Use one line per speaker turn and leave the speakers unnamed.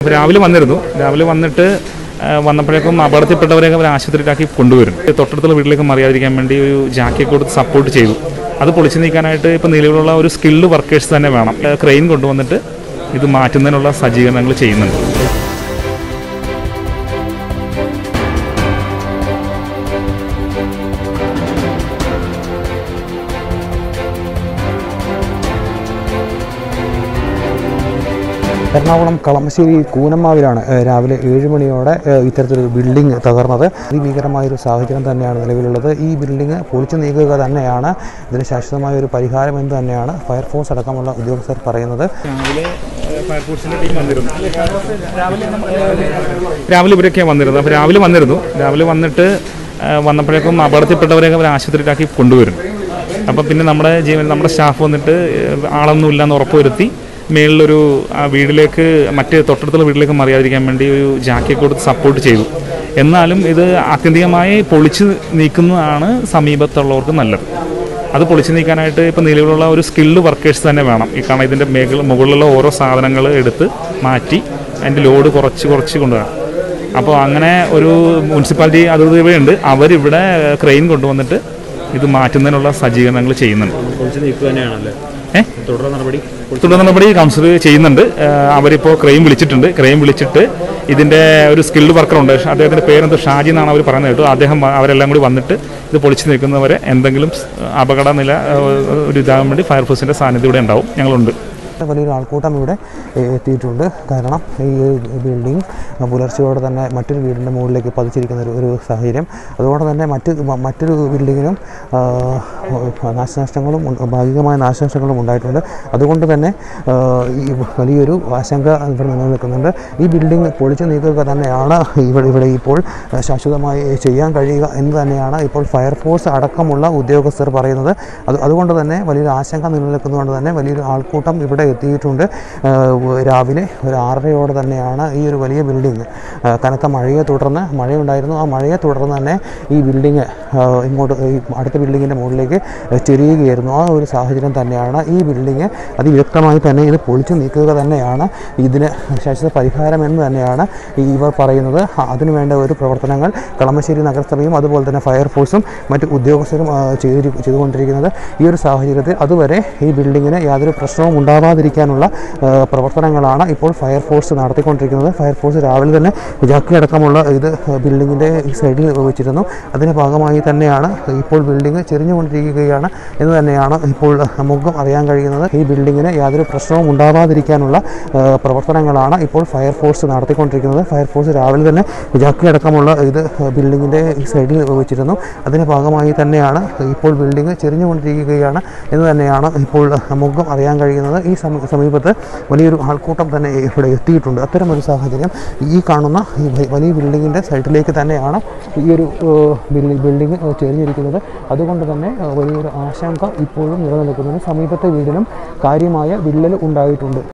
രാവിലെ വന്നിരുന്നു രാവിലെ വന്നിട്ട് ആ, വന്നപ്പോഴേക്കും അപകടത്തിൽപ്പെട്ടവരെയൊക്കെ അവർ ആശുപത്രിയിലാക്കി കൊണ്ടുവരും തൊട്ടടുത്തുള്ള വീട്ടിലേക്ക് മറിയാതിരിക്കാൻ വേണ്ടി ഒരു ജാക്കി കൊടുത്ത് സപ്പോർട്ട് ചെയ്തു അത് പൊളിച്ചു നീക്കാനായിട്ട് ഇപ്പോൾ നിലവിലുള്ള ഒരു സ്കിൽഡ് വർക്കേഴ്സ് തന്നെ വേണം ക്രെയിൻ കൊണ്ടുവന്നിട്ട് ഇത് മാറ്റുന്നതിനുള്ള സജ്ജീകരണങ്ങൾ ചെയ്യുന്നുണ്ട്
എറണാകുളം കളമശ്ശേരി കൂനമ്മാവിലാണ് ഏഹ്, രാവിലെ ഏഴ് മണിയോടെ ഏഹ്, ഇത്തരത്തിലൊരു ബിൽഡിംഗ് തകർന്നത് അതിഭീകരമായൊരു സാഹചര്യം തന്നെയാണ് നിലവിലുള്ളത് ഈ ബിൽഡിംഗ് പൊളിച്ചു നീക്കുക തന്നെയാണ് ഇതിന് ശാശ്വതമായ ഒരു പരിഹാരം എന്ന് തന്നെയാണ് ഫയർഫോഴ്സ് അടക്കമുള്ള ഉദ്യോഗസ്ഥർ പറയുന്നത്
രാവിലെ ഫയർഫോഴ്സിൻ്റെ ടീം വന്നിരുന്നു രാവിലെ ഇവരൊക്കെയാണ് വന്നിരുന്നത് അപ്പോൾ രാവിലെ വന്നിരുന്നു രാവിലെ വന്നിട്ട് ആ, വന്നപ്പോഴേക്കും അപകടത്തിൽപ്പെട്ടവരെയൊക്കെ അവർ ആശുപത്രിയിലാക്കി കൊണ്ടുവരും അപ്പോൾ പിന്നെ നമ്മുടെ ജീവൻ നമ്മുടെ സ്റ്റാഫ് വന്നിട്ട് ഏഹ്, ആളൊന്നും ഇല്ലെന്ന് ഉറപ്പുവരുത്തി മേളിലൊരു ആ വീട്ടിലേക്ക് മറ്റ് തൊട്ടടുത്തുള്ള വീട്ടിലേക്ക് മറിയാതിരിക്കാൻ വേണ്ടി ഒരു ജാക്കി കൊടുത്ത് സപ്പോർട്ട് ചെയ്തു എന്നാലും ഇത് ആത്യന്തികമായി പൊളിച്ച് നീക്കുന്നതാണ് സമീപത്തുള്ളവർക്ക് നല്ലത് അത് പൊളിച്ചു നീക്കാനായിട്ട് ഇപ്പോൾ നിലവിലുള്ള ഒരു സ്കിൽഡ് വർക്കേഴ്സ് തന്നെ വേണം ഈ കാരണം ഇതിൻ്റെ മേഖല മുകളിലുള്ള ഓരോ സാധനങ്ങൾ എടുത്ത് മാറ്റി അതിൻ്റെ ലോഡ് കുറച്ച് കുറച്ച് കൊണ്ടുവരാം അപ്പോൾ അങ്ങനെ ഒരു മുനിസിപ്പാലിറ്റി അതിർത്തിയുണ്ട് അവരിവിടെ ക്രെയിൻ കൊണ്ടുവന്നിട്ട് ഇത് മാറ്റുന്നതിനുള്ള സജ്ജീകരണങ്ങൾ ചെയ്യുന്നുണ്ട്
പൊളിച്ച് നീക്കുക തന്നെയാണല്ലേ
ഏഹ്
തുടർ നടപടി
തുടർ നടപടി കൗൺസിൽ ചെയ്യുന്നുണ്ട് ഏഹ് അവരിപ്പോൾ ക്രെയിം വിളിച്ചിട്ടുണ്ട് ക്രെയിം വിളിച്ചിട്ട് ഇതിൻ്റെ ഒരു സ്കിൽഡ് വർക്കർ ഉണ്ട് അദ്ദേഹത്തിൻ്റെ പേരെന്തോ ഷാജി എന്നാണ് അവർ പറയുന്നത് കേട്ടോ അദ്ദേഹം വ- അവരെല്ലാം കൂടി വന്നിട്ട് ഇത് പൊളിച്ചു നിൽക്കുന്നവരെ എന്തെങ്കിലും സ് അപകട നില ഏഹ് ഒരു ഇതാകാൻ വേണ്ടി ഫയർഫോഴ്സിൻ്റെ സാന്നിധ്യം ഇവിടെ ഉണ്ടാവും ഞങ്ങളുണ്ട്
വലിയൊരു ആൾക്കൂട്ടം ഇവിടെ ഏഹ്, എത്തിയിട്ടുണ്ട് കാരണം ഈ ഒരു ബിൽഡിംഗ് പുലർച്ചയോടെ തന്നെ മറ്റൊരു വീടിൻ്റെ മുകളിലേക്ക് പതിച്ചിരിക്കുന്ന ഒരു ഒരു സാഹചര്യം അതുകൊണ്ട് തന്നെ മറ്റ് മ- മറ്റൊരു ബിൽഡിങ്ങിനും ആ, നാശനഷ്ടങ്ങളും ഉണ്ട്- ഭാഗികമായ നാശനഷ്ടങ്ങളും ഉണ്ടായിട്ടുണ്ട് അതുകൊണ്ട് തന്നെ ആ, ഈ വലിയൊരു ആശങ്ക ഇവിടെ നിലനിൽക്കുന്നുണ്ട് ഈ ബിൽഡിംഗ് പൊളിച്ചു നീക്കുക തന്നെയാണ് ഇവിടെ ഇവിടെ ഇപ്പോൾ ശാശ്വതമായി ചെയ്യാൻ കഴിയുക എന്ന് തന്നെയാണ് ഇപ്പോൾ ഫയർഫോഴ്സ് അടക്കമുള്ള ഉദ്യോഗസ്ഥർ പറയുന്നത് അത് അതുകൊണ്ട് തന്നെ വലിയൊരു ആശങ്ക നിലനിൽക്കുന്നതുകൊണ്ട് തന്നെ വലിയൊരു ആൾക്കൂട്ടം ഇവിടെ എത്തിയിട്ടുണ്ട് ആ, രാവിലെ ഒരു ആറരയോടെ തന്നെയാണ് ഈ ഒരു വലിയ ബിൽഡിംഗ് ആ, കനത്ത മഴയെ തുടർന്ന് മഴയുണ്ടായിരുന്നു ആ മഴയെ തുടർന്ന് തന്നെ ഈ ബിൽഡിംഗ് ആ, ഇങ്ങോട്ട് ഈ അടുത്ത ബിൽഡിങ്ങിൻ്റെ മുകളിലേക്ക് ചെരിയുകയായിരുന്നു ആ ഒരു സാഹചര്യം തന്നെയാണ് ഈ ബിൽഡിംഗ് അതിവിദഗ്ധമായി തന്നെ ഇത് പൊളിച്ചു നീക്കുക തന്നെയാണ് ഇതിന് ശാശ്വത പരിഹാരം എന്ന് തന്നെയാണ് ഈ ഇവർ പറയുന്നത് ആ, അതിനുവേണ്ട ഒരു പ്രവർത്തനങ്ങൾ കളമശ്ശേരി നഗരസഭയും അതുപോലെ തന്നെ ഫയർഫോഴ്സും മറ്റ് ഉദ്യോഗസ്ഥരും ആ, ചെയ്തി ചെയ്തുകൊണ്ടിരിക്കുന്നത് ഈ ഒരു സാഹചര്യത്തിൽ അതുവരെ ഈ ബിൽഡിങ്ങിന് യാതൊരു പ്രശ്നവും ഉണ്ടാവാതിരിക്കാനുള്ള ആ, പ്രവർത്തനങ്ങളാണ് ഇപ്പോൾ ഫയർഫോഴ്സ് നടത്തിക്കൊണ്ടിരിക്കുന്നത് ഫയർഫോഴ്സ് രാവിലെ തന്നെ ജാക്കി അടക്കമുള്ള ഇത് ബിൽഡിങ്ങിൻ്റെ ഈ സൈഡിൽ വെച്ചിരുന്നു അതിൻ്റെ ഭാഗമായി തന്നെയാണ് ഇപ്പോൾ ബിൽഡിംഗ് ചെരിഞ്ഞുകൊണ്ടിരിക്കുകയാണ് എന്ന് തന്നെയാണ് ഇപ്പോൾ നമുക്ക് അറിയാൻ കഴിയുന്നത് ഈ ബിൽഡിങ്ങിന് യാതൊരു പ്രശ്നവും ഉണ്ടാവാതിരിക്കാനുള്ള ആ, പ്രവർത്തനങ്ങളാണ് ഇപ്പോൾ ഫയർഫോഴ്സ് നടത്തിക്കൊണ്ടിരിക്കുന്നത് ഫയർഫോഴ്സ് രാവിലെ തന്നെ ജാക്കി അടക്കമുള്ള ഇത് ബിൽഡിങ്ങിൻ്റെ ഈ സൈഡിൽ വെച്ചിരുന്നു അതിൻ്റെ ഭാഗമായി തന്നെയാണ് ഇപ്പോൾ ബിൽഡിംഗ് ചെരിഞ്ഞുകൊണ്ടിരിക്കുകയാണ് എന്ന് തന്നെയാണ് ഇപ്പോൾ നമുക്ക് അറിയാൻ കഴിയുന്നത് ഈ സമ- സമീപത്ത് വലിയൊരു ആൾക്കൂട്ടം തന്നെ ഇവിടെ എത്തിയിട്ടുണ്ട് അത്തരമൊരു സാഹചര്യം ഈ കാണുന്ന ഈ വ- വലിയ ബിൽഡിങ്ങിൻ്റെ സൈഡിലേക്ക് തന്നെയാണ് ഈ ഒരു ഏഹ്, ബിൽഡി- ബിൽഡിംഗ് ഏഹ്, ചെരിഞ്ഞിരിക്കുന്നത് അതുകൊണ്ട് തന്നെ ഏഹ്, വലിയൊരു ആശങ്ക ഇപ്പോഴും നിലനിൽക്കുന്നുണ്ട് സമീപത്തെ വീടിനും കാര്യമായ വിള്ളൽ ഉണ്ടായിട്ടുണ്ട്